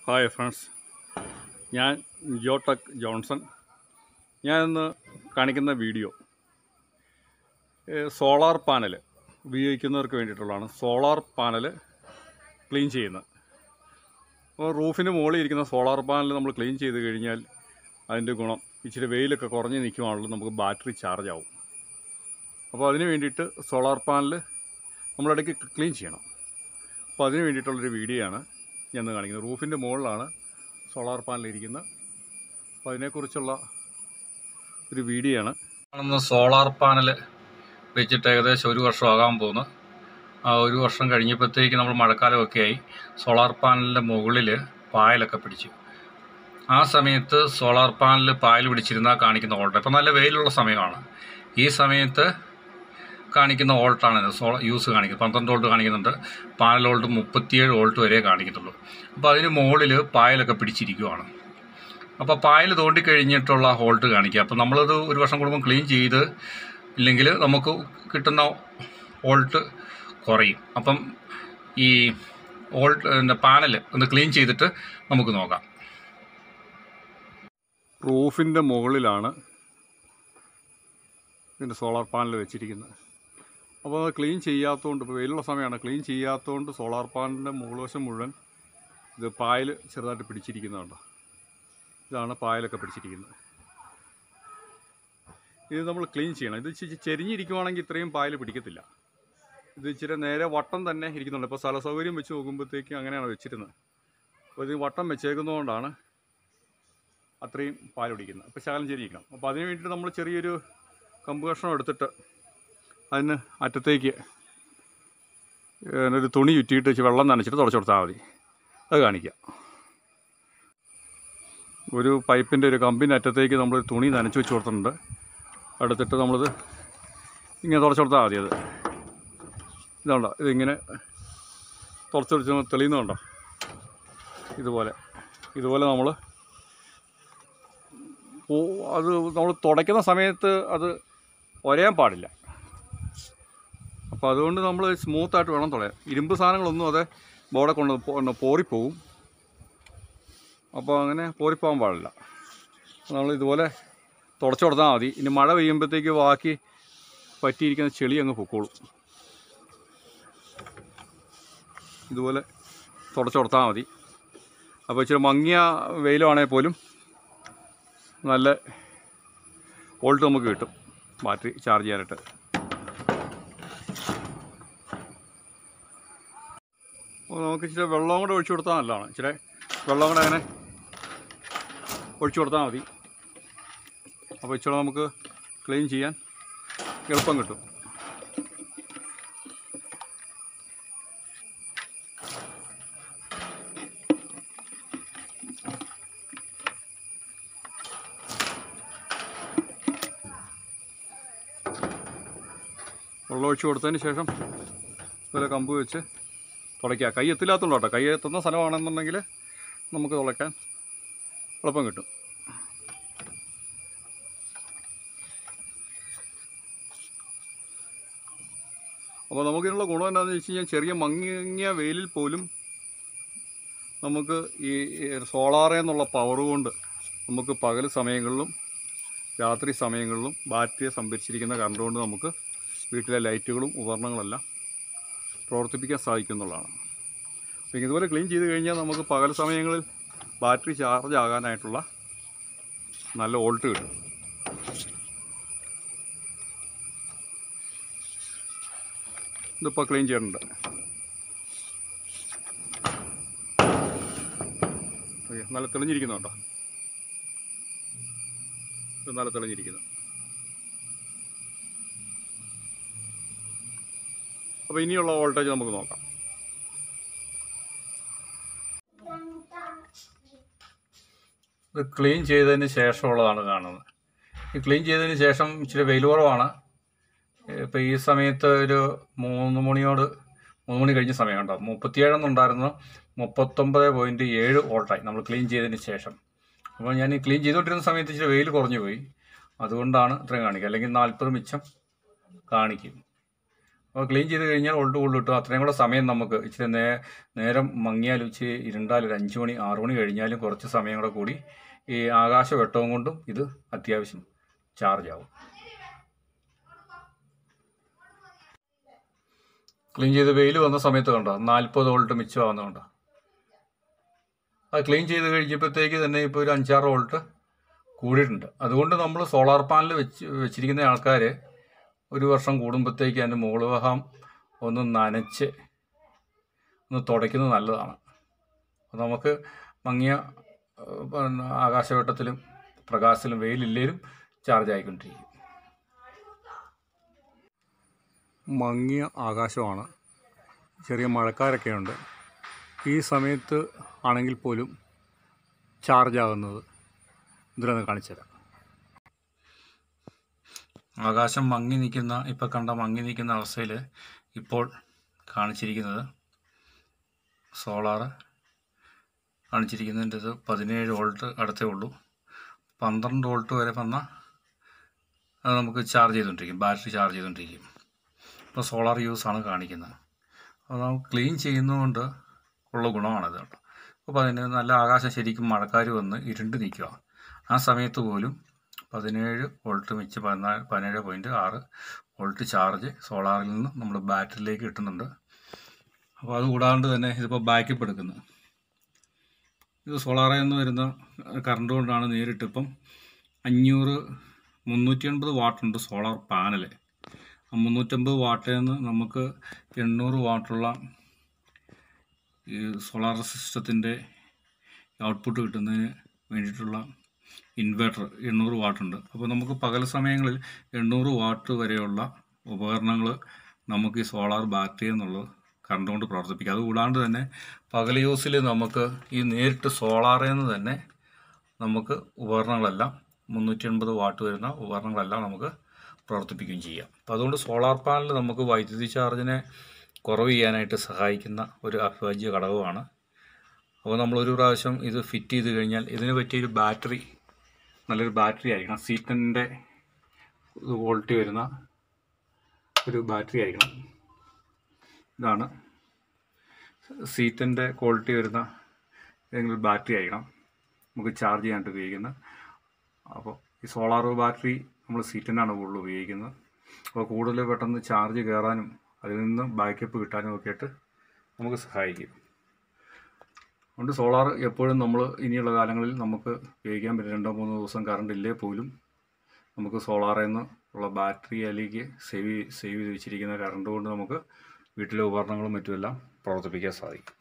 hi friends ഞാൻ ജോട്ടക് Johnson ഞാൻ ഇന്ന് കാണിക്കുന്ന വീഡിയോ സോളാർ പാനൽ ഉപയോഗിക്കുന്നവർക്ക് വേണ്ടിയിട്ടുള്ളതാണ് സോളാർ പാനൽ ക്ലീൻ ചെയ്യുന്നത് അപ്പോൾ റൂഫിന് മുകളിൽ ഇരിക്കുന്ന സോളാർ പാനൽ നമ്മൾ ക്ലീൻ ചെയ്ത് കഴിഞ്ഞാൽ അതിൻ്റെ ഗുണം ഇച്ചിരി വെയിലൊക്കെ കുറഞ്ഞ് നിൽക്കുവാണെങ്കിൽ നമുക്ക് ബാറ്ററി ചാർജ് ആവും അപ്പോൾ അതിന് വേണ്ടിയിട്ട് സോളാർ പാനൽ നമ്മളിടയ്ക്ക് ക്ലീൻ ചെയ്യണം അപ്പോൾ അതിന് വേണ്ടിയിട്ടുള്ളൊരു വീഡിയോ ആണ് ഞാൻ ഇന്ന് കാണിക്കുന്നത് റൂഫിൻ്റെ മുകളിലാണ് സോളാർ പാനൽ ഇരിക്കുന്നത് അപ്പോൾ അതിനെക്കുറിച്ചുള്ള ഒരു വീഡിയോ ആണ് കാണുന്ന സോളാർ പാനൽ വെച്ചിട്ട് ഏകദേശം ഒരു വർഷം ആകാൻ പോകുന്നു ആ ഒരു വർഷം കഴിഞ്ഞപ്പോഴത്തേക്ക് നമ്മൾ മഴക്കാലമൊക്കെ ആയി സോളാർ പാനലിൻ്റെ മുകളിൽ പായലൊക്കെ പിടിച്ചു ആ സമയത്ത് സോളാർ പാനൽ പായൽ പിടിച്ചിരുന്നാൽ കാണിക്കുന്ന ഓൾട്ട് ഇപ്പം നല്ല വെയിലുള്ള സമയമാണ് ഈ സമയത്ത് കാണിക്കുന്ന ഓൾട്ടാണ് ഇത് സോള യൂസ് കാണിക്കുന്നത് പന്ത്രണ്ട് വോൾട്ട് കാണിക്കുന്നുണ്ട് പാനൽ വോൾട്ട് മുപ്പത്തിയേഴ് വോൾട്ട് വരെ കാണിക്കത്തുള്ളൂ അപ്പോൾ അതിന് മുകളിൽ പായലൊക്കെ പിടിച്ചിരിക്കുവാണ് അപ്പോൾ പായൽ തോണ്ടി കഴിഞ്ഞിട്ടുള്ള ഹോൾട്ട് കാണിക്കുക അപ്പോൾ നമ്മളത് ഒരു വർഷം കൂടുമ്പോൾ ക്ലീൻ ചെയ്ത് ഇല്ലെങ്കിൽ നമുക്ക് കിട്ടുന്ന വോൾട്ട് കുറയും അപ്പം ഈ വോൾട്ട് പിന്നെ പാനൽ ഒന്ന് ക്ലീൻ ചെയ്തിട്ട് നമുക്ക് നോക്കാം റൂഫിൻ്റെ മുകളിലാണ് ഇതിൻ്റെ സോളാർ പാനൽ വെച്ചിരിക്കുന്നത് അപ്പോൾ അത് ക്ലീൻ ചെയ്യാത്തതുകൊണ്ട് ഇപ്പോൾ വെയിലുള്ള സമയമാണ് ക്ലീൻ ചെയ്യാത്തതുകൊണ്ട് സോളാർ പാനലിൻ്റെ മുകൾവശം മുഴുവൻ ഇത് പായൽ ചെറുതായിട്ട് പിടിച്ചിരിക്കുന്നുണ്ട് ഇതാണ് പായലൊക്കെ പിടിച്ചിരിക്കുന്നത് ഇത് നമ്മൾ ക്ലീൻ ചെയ്യണം ഇത് ഇച്ചിരി ചെരിഞ്ഞിരിക്കുവാണെങ്കിൽ ഇത്രയും പായൽ പിടിക്കത്തില്ല ഇത് ഇച്ചിരി നേരെ വട്ടം തന്നെ ഇരിക്കുന്നുണ്ട് ഇപ്പോൾ സ്ഥല സൗകര്യം വെച്ച് നോക്കുമ്പോഴത്തേക്കും അങ്ങനെയാണ് വെച്ചിരുന്നത് അപ്പോൾ ഇത് വട്ടം വെച്ചേക്കുന്നതുകൊണ്ടാണ് അത്രയും പാൽ പിടിക്കുന്നത് അപ്പോൾ ശകലം ചെരിയിക്കണം അപ്പോൾ അതിന് വേണ്ടിയിട്ട് നമ്മൾ ചെറിയൊരു കമ്പ് കഷ്ണം എടുത്തിട്ട് അതിന് അറ്റത്തേക്ക് ഏഹ് ഒരു തുണി ചുറ്റിയിട്ട് ഇച്ചിരി വെള്ളം നനച്ചിട്ട് തുടച്ചു കൊടുത്താൽ മതി അത് കാണിക്കാം ഒരു പൈപ്പിൻ്റെ ഒരു കമ്പിൻ്റെ അറ്റത്തേക്ക് നമ്മൾ തുണി നനച്ച് വെച്ച് കൊടുത്തിട്ടുണ്ട് എടുത്തിട്ട് നമ്മളിത് ഇങ്ങനെ തുടച്ചു കൊടുത്താൽ മതി അത് ഇതുണ്ടോ ഇതിങ്ങനെ തുടച്ചു വെച്ച് തെളിയുന്നുണ്ടോ ഇതുപോലെ ഇതുപോലെ നമ്മൾ അത് നമ്മൾ തുടയ്ക്കുന്ന സമയത്ത് അത് ഒരയാൻ പാടില്ല അപ്പോൾ അതുകൊണ്ട് നമ്മൾ സ്മൂത്തായിട്ട് വേണം തുടയാൻ ഇരുമ്പ് സാധനങ്ങളൊന്നും അതെ ബോർഡെ കൊണ്ട് പോ- പോറിപ്പോവും അപ്പോൾ അങ്ങനെ പോറിപ്പോകാൻ പാടില്ല നമ്മൾ ഇതുപോലെ തുടച്ചു കൊടുത്താൽ മതി ഇനി മഴ പെയ്യുമ്പോഴത്തേക്ക് ബാക്കി പറ്റിയിരിക്കുന്ന ചെളി അങ്ങ് പൊക്കോളും ഇതുപോലെ തുടച്ചു കൊടുത്താൽ മതി അപ്പോൾ ഇച്ചിരി മങ്ങിയ വെയിലാണെങ്കിൽ പോലും നല്ല വോൾട്ട് നമുക്ക് കിട്ടും ബാറ്ററി ചാർജ് ചെയ്യാനായിട്ട് അപ്പോൾ നമുക്ക് ഇച്ചിരി വെള്ളം കൂടെ ഒഴിച്ചു കൊടുത്താൽ നല്ലതാണ് ഇച്ചിരി വെള്ളം കൂടെ അങ്ങനെ ഒഴിച്ചു കൊടുത്താൽ മതി അപ്പോൾ ഇച്ചിരി നമുക്ക് ക്ലീൻ ചെയ്യാൻ എളുപ്പം കിട്ടും വെള്ളം ഒഴിച്ച് കൊടുത്തതിന് ശേഷം ഇതുപോലെ കമ്പ് വെച്ച് തുളയ്ക്കുക കൈ എത്തില്ലാത്തുള്ളൂ കേട്ടോ കൈ എത്തുന്ന സ്ഥലമാണെന്നുണ്ടെങ്കിൽ നമുക്ക് തുളയ്ക്കാൻ എളുപ്പം കിട്ടും അപ്പോൾ നമുക്കിതിനുള്ള ഗുണം എന്താണെന്ന് വെച്ച് കഴിഞ്ഞാൽ ചെറിയ മങ്ങിയ വെയിലിൽ പോലും നമുക്ക് ഈ സോളാറേ എന്നുള്ള പവർ കൊണ്ട് നമുക്ക് പകൽ സമയങ്ങളിലും രാത്രി സമയങ്ങളിലും ബാറ്ററിയെ സംഭരിച്ചിരിക്കുന്ന കറണ്ട് കൊണ്ട് നമുക്ക് വീട്ടിലെ ലൈറ്റുകളും ഉപകരണങ്ങളെല്ലാം പ്രവർത്തിപ്പിക്കാൻ സാധിക്കും എന്നുള്ളതാണ് അപ്പോൾ ഇതുപോലെ ക്ലീൻ ചെയ്ത് കഴിഞ്ഞാൽ നമുക്ക് പകൽ സമയങ്ങളിൽ ബാറ്ററി ചാർജ് ആകാനായിട്ടുള്ള നല്ല വോൾട്ട് കിട്ടും ഇതിപ്പോൾ ക്ലീൻ ചെയ്യുന്നുണ്ട് ഓക്കെ നല്ല തെളിഞ്ഞിരിക്കുന്നുണ്ടോ ഇത് നല്ല തെളിഞ്ഞിരിക്കുന്നു അപ്പോൾ ഇനിയുള്ള വോൾട്ടേജ് നമുക്ക് നോക്കാം ഇത് ക്ലീൻ ചെയ്തതിന് ശേഷമുള്ളതാണ് കാണുന്നത് ഈ ക്ലീൻ ചെയ്തതിന് ശേഷം ഇച്ചിരി വെയിൽ കുറവാണ് ഇപ്പോൾ ഈ സമയത്ത് ഒരു മൂന്ന് മണിയോട് മൂന്ന് മണി കഴിഞ്ഞ സമയം കണ്ടോ മുപ്പത്തിയേഴെന്നുണ്ടായിരുന്നു മുപ്പത്തൊമ്പത് പോയിൻറ്റ് ഏഴ് വോൾട്ടായി നമ്മൾ ക്ലീൻ ചെയ്തതിന് ശേഷം അപ്പോൾ ഞാൻ ഈ ക്ലീൻ ചെയ്തുകൊണ്ടിരുന്ന സമയത്ത് ഇച്ചിരി വെയിൽ കുറഞ്ഞു പോയി അതുകൊണ്ടാണ് ഇത്രയും കാണിക്കുക അല്ലെങ്കിൽ നാൽപ്പത് മിച്ചം കാണിക്കും അപ്പോൾ ക്ലീൻ ചെയ്ത് കഴിഞ്ഞാൽ ഉൾട്ട് ഉള്ളു കിട്ടും അത്രയും കൂടെ സമയം നമുക്ക് ഇച്ചിരി നേ നേരം മങ്ങിയാലും ഇച്ചിരി ഇരുണ്ടാൽ ഒരു അഞ്ച് മണി ആറ് മണി കഴിഞ്ഞാലും കുറച്ച് സമയം കൂടെ കൂടി ഈ ആകാശ വെട്ടവും കൊണ്ടും ഇത് അത്യാവശ്യം ചാർജ് ആവും ക്ലീൻ ചെയ്ത് വെയിൽ വന്ന സമയത്ത് കണ്ടോ നാൽപ്പത് വോൾട്ട് മിച്ചമാവുന്ന കണ്ടോ അത് ക്ലീൻ ചെയ്ത് കഴിഞ്ഞപ്പോഴത്തേക്ക് തന്നെ ഇപ്പോൾ ഒരു അഞ്ചാറ് വോൾട്ട് കൂടിയിട്ടുണ്ട് അതുകൊണ്ട് നമ്മൾ സോളാർ പാനൽ വെച്ച് വെച്ചിരിക്കുന്ന ആൾക്കാർ ഒരു വർഷം കൂടുമ്പോഴത്തേക്ക് അതിൻ്റെ മുകൾ ഭാഗം ഒന്ന് നനച്ച് ഒന്ന് തുടയ്ക്കുന്നത് നല്ലതാണ് അപ്പോൾ നമുക്ക് മങ്ങിയ ഏഹ്, പിന്നെ ആകാശവട്ടത്തിലും പ്രകാശത്തിലും വെയിലില്ലേലും ചാർജ് ആയിക്കൊണ്ടിരിക്കും മങ്ങിയ ആകാശമാണ് ചെറിയ മഴക്കാരൊക്കെ ഉണ്ട് ഈ സമയത്ത് ആണെങ്കിൽ പോലും ചാർജ് ആകുന്നത് ഇതിലൊന്ന് കാണിച്ചു തരാം ആകാശം മങ്ങി നിൽക്കുന്ന ഇപ്പം കണ്ട മങ്ങി നിൽക്കുന്ന അവസ്ഥയിൽ ഇപ്പോൾ കാണിച്ചിരിക്കുന്നത് സോളാർ കാണിച്ചിരിക്കുന്നതിൻ്റെ ഇത് പതിനേഴ് വോൾട്ട് അടുത്തേ ഉള്ളൂ പന്ത്രണ്ട് വോൾട്ട് വരെ വന്നാൽ അത് നമുക്ക് ചാർജ് ചെയ്തുകൊണ്ടിരിക്കും ബാറ്ററി ചാർജ് ചെയ്തുകൊണ്ടിരിക്കും ഇപ്പോൾ സോളാർ യൂസ് ആണ് കാണിക്കുന്നത് അപ്പോൾ നമുക്ക് ക്ലീൻ ചെയ്യുന്നതുകൊണ്ട് ഉള്ള ഗുണമാണിത് കേട്ടോ അപ്പോൾ അതിന് നല്ല ആകാശം ശരിക്കും മഴക്കാർ വന്ന് ഇരുണ്ട് നിൽക്കുക ആ സമയത്ത് പോലും പതിനേഴ് വോൾട്ട് മിച്ച് പതിനാല് പതിനേഴ് പോയിൻറ്റ് ആറ് വോൾട്ട് ചാർജ് സോളാറിൽ നിന്ന് നമ്മൾ ബാറ്ററിയിലേക്ക് കിട്ടുന്നുണ്ട് അപ്പോൾ അത് കൂടാണ്ട് തന്നെ ഇതിപ്പോൾ ബാക്കപ്പ് എടുക്കുന്നത് ഇത് സോളാറിൽ നിന്ന് വരുന്ന കറണ്ട് കൊണ്ടാണ് നേരിട്ട് ഇപ്പം അഞ്ഞൂറ് മുന്നൂറ്റി എൺപത് വാട്ടുണ്ട് സോളാർ പാനൽ ആ മുന്നൂറ്റമ്പത് വാട്ടിൽ നിന്ന് നമുക്ക് എണ്ണൂറ് വാട്ടുള്ള ഈ സോളാർ സിസ്റ്റത്തിൻ്റെ ഔട്ട്പുട്ട് കിട്ടുന്നതിന് വേണ്ടിയിട്ടുള്ള ഇൻവെർട്ടർ എണ്ണൂറ് വാട്ടുണ്ട് അപ്പോൾ നമുക്ക് പകൽ സമയങ്ങളിൽ എണ്ണൂറ് വാട്ട് വരെയുള്ള ഉപകരണങ്ങൾ നമുക്ക് ഈ സോളാർ ബാറ്ററി എന്നുള്ളത് കറണ്ട് കൊണ്ട് പ്രവർത്തിപ്പിക്കാം അതുകൂടാണ്ട് തന്നെ പകൽ യൂസിൽ നമുക്ക് ഈ നേരിട്ട് സോളാറിൽ നിന്ന് തന്നെ നമുക്ക് ഉപകരണങ്ങളെല്ലാം മുന്നൂറ്റി എൺപത് വാട്ട് വരുന്ന ഉപകരണങ്ങളെല്ലാം നമുക്ക് പ്രവർത്തിപ്പിക്കുകയും ചെയ്യാം അപ്പോൾ അതുകൊണ്ട് സോളാർ പാനൽ നമുക്ക് വൈദ്യുതി ചാർജിനെ കുറവ് ചെയ്യാനായിട്ട് സഹായിക്കുന്ന ഒരു അവിഭാജ്യ ഘടകമാണ് അപ്പോൾ നമ്മളൊരു പ്രാവശ്യം ഇത് ഫിറ്റ് ചെയ്ത് കഴിഞ്ഞാൽ ഇതിന് പറ്റിയൊരു ബാറ്ററി നല്ലൊരു ബാറ്ററി ആയിരിക്കണം സീറ്റൻ്റെ ക്വാളിറ്റി വരുന്ന ഒരു ബാറ്ററി ആയിരിക്കണം ഇതാണ് സീറ്റൻ്റെ ക്വാളിറ്റി വരുന്ന ഏതെങ്കിലും ഒരു ബാറ്ററി ആയിരിക്കണം നമുക്ക് ചാർജ് ചെയ്യാനായിട്ട് ഉപയോഗിക്കുന്നത് അപ്പോൾ ഈ സോളാർ ബാറ്ററി നമ്മൾ സീറ്റനാണ് കൂടുതൽ ഉപയോഗിക്കുന്നത് അപ്പോൾ കൂടുതൽ പെട്ടെന്ന് ചാർജ് കയറാനും അതിൽ നിന്ന് ബാക്കപ്പ് കിട്ടാനും ഒക്കെ ആയിട്ട് നമുക്ക് സഹായിക്കും അതുകൊണ്ട് സോളാർ എപ്പോഴും നമ്മൾ ഇനിയുള്ള കാലങ്ങളിൽ നമുക്ക് ഉപയോഗിക്കാൻ പറ്റും രണ്ടോ മൂന്നോ ദിവസം കറണ്ട് ഇല്ലേ പോലും നമുക്ക് സോളാറിൽ നിന്ന് ഉള്ള ബാറ്ററി അതിലേക്ക് സേവ് സേവ് ചെയ്ത് വെച്ചിരിക്കുന്ന കറണ്ട് കൊണ്ട് നമുക്ക് വീട്ടിലെ ഉപകരണങ്ങളും മറ്റുമെല്ലാം പ്രവർത്തിപ്പിക്കാൻ സാധിക്കും